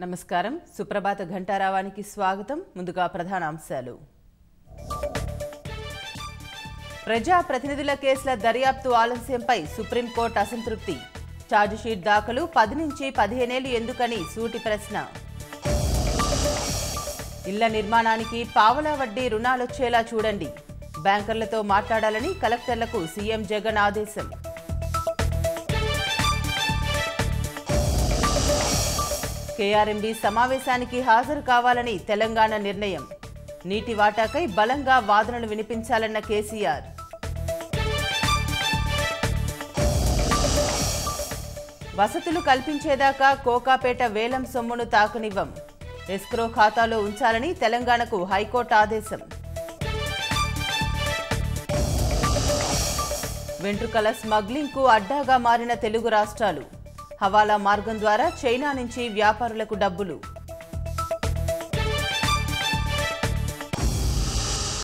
నమస్కారం సుప్రభాత ఘంటారావానికి స్వాగతం ముందుగా ప్రధాన అంశాలు ప్రజా ప్రతినిధుల కేసుల దర్యాప్తు ఆలస్యంపై సుప్రీంకోర్టు అసంతృప్తి ఛార్జిషీట్ దాఖలు పది నుంచి పదిహేనేళ్లు ఎందుకని సూటి ప్రశ్న ఇళ్ల నిర్మాణానికి పావలా వడ్డీ రుణాలొచ్చేలా చూడండి బ్యాంకర్లతో మాట్లాడాలని కలెక్టర్లకు సీఎం జగన్ ఆదేశం కేఆర్ఎంబీ సమావేశానికి హాజరు కావాలని తెలంగాణ నిర్ణయం నీటి వాటాకై బలంగా వాదనలు వినిపించాలన్న కేసీఆర్ వసతులు కల్పించేదాకా కోకాపేట వేలం సొమ్మును తాకనివ్వం ఎస్క్రో ఖాతాలో ఉంచాలని తెలంగాణకు హైకోర్టు ఆదేశం వెంట్రుకల స్మగ్లింగ్కు అడ్డాగా మారిన తెలుగు రాష్ట్రాలు హవాలా మార్గం ద్వారా చైనా నుంచి వ్యాపారులకు డబ్బులు